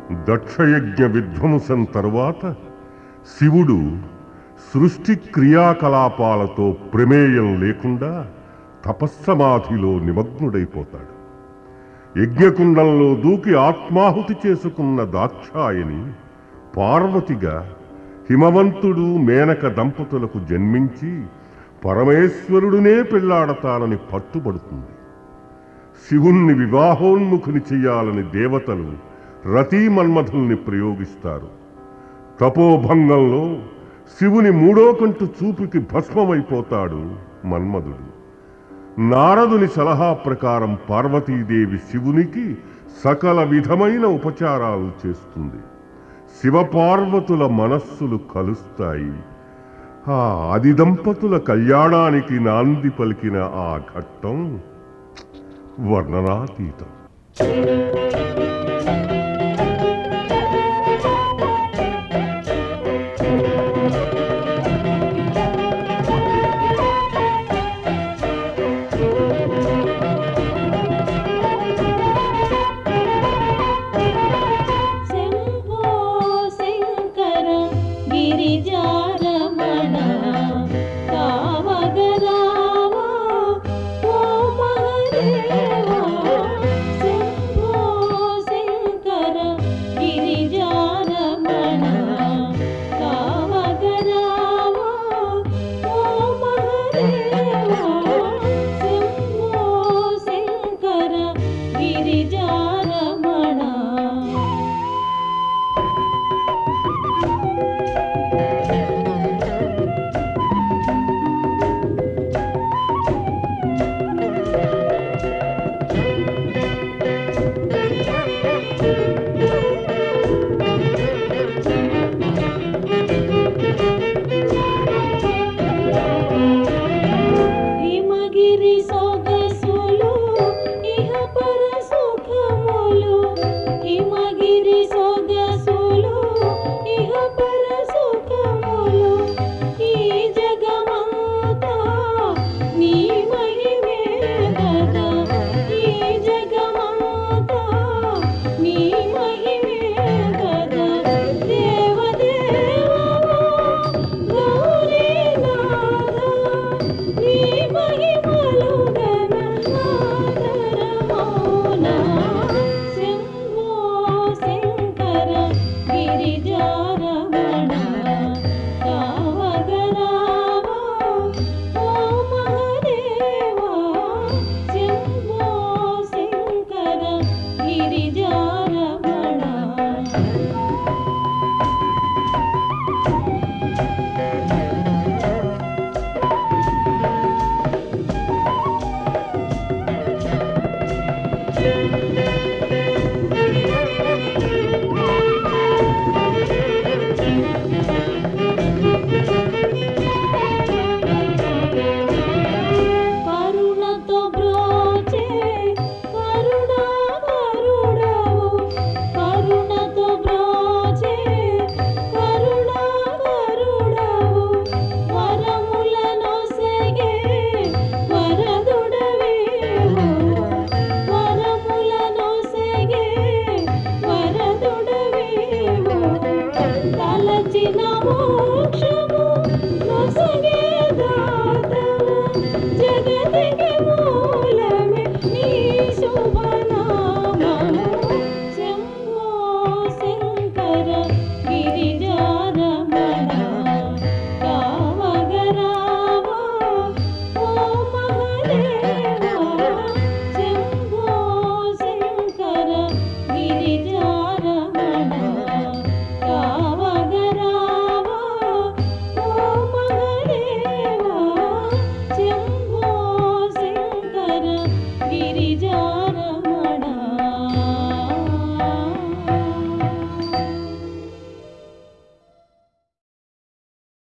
దక్షయజ్ఞ విధ్వంసం తరువాత శివుడు సృష్టి క్రియాకలాపాలతో ప్రమేయం లేకుండా తపస్సమాధిలో నిమగ్నుడైపోతాడు యజ్ఞకుండంలో దూకి ఆత్మాహుతి చేసుకున్న దాక్షాయని పార్వతిగా హిమవంతుడు మేనక దంపతులకు జన్మించి పరమేశ్వరుడునే పెళ్లాడతానని పట్టుబడుతుంది శివుణ్ణి వివాహోన్ముఖుని చెయ్యాలని దేవతలు రతీమన్మధుల్ని ప్రయోగిస్తారు తపోభంగంలో శివుని మూడో కంటు చూపుకి భస్మమైపోతాడు మన్మధుడు నారదుని సలహా ప్రకారం పార్వతీదేవి శివునికి సకల విధమైన ఉపచారాలు చేస్తుంది శివపార్వతుల మనస్సులు కలుస్తాయి ఆ ఆది దంపతుల కళ్యాణానికి నాంది పలికిన ఆ ఘట్టం వర్ణనాతీతం శంభో శంకర గిరిజారమణ కావగరావా ఓ మహదేవా శంభో శంకర గిరిజారమణ కావగరావా ఓ మహదేవా శంభో శంకర గిరిజారమణ హిమగిరి సొగసులు ఇహ పర సుఖములు హిమగిరి సొగసులు ఇహ పర సుఖములు ఈ జగమంతా నీ మహిమే కదా ఈ జగమంతా నీ మహిమే కదా దేవదేవా గౌరీనాథ నీ మహిమలు గణనాదరమౌనా శంభో శంకర గిరిజారమణ కావగరావా ఓ మహదేవా శంభో శంకర గిరిజారమణ శ్రీ